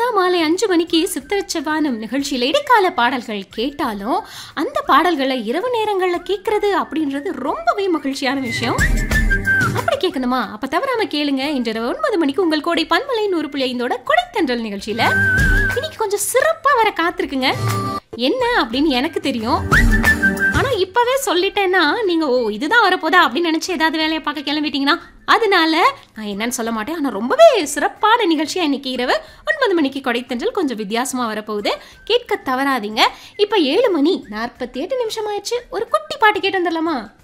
என்னதான் மாலை அஞ்சு மணிக்கு சித்திரச்சவானம் நிகழ்ச்சியில் இடைக்கால பாடல்கள் கேட்டாலும் அந்த பாடல்களை இரவு நேரங்களில் கேட்கறது அப்படின்றது ரொம்பவே மகிழ்ச்சியான விஷயம் அப்படி கேட்கணுமா அப்ப தவறாம கேளுங்க இன்று இரவு ஒன்பது மணிக்கு உங்கள் கோடை பன்மலை நூறு புள்ளி ஐந்தோட கொடைத்தன்றல் நிகழ்ச்சியில இன்னைக்கு கொஞ்சம் சிறப்பா வர காத்திருக்குங்க என்ன அப்படின்னு எனக்கு தெரியும் ஆனா இப்பவே சொல்லிட்டேன்னா நீங்க ஓ இதுதான் வரப்போதா அப்படின்னு நினைச்சு ஏதாவது வேலையை பார்க்க கிளம்பிட்டீங்கன்னா அதனால நான் என்னன்னு சொல்ல மாட்டேன் ஆனா ரொம்பவே சிறப்பான நிகழ்ச்சியா இன்னைக்கு இரவு ஒன்பது மணிக்கு கொடைத்தன்றல் கொஞ்சம் வித்தியாசமா வரப்போகுது கேட்க தவறாதீங்க இப்ப ஏழு மணி நாற்பத்தி எட்டு நிமிஷம் ஆயிடுச்சு ஒரு குட்டி பாட்டு கேட்டு வந்துடலாமா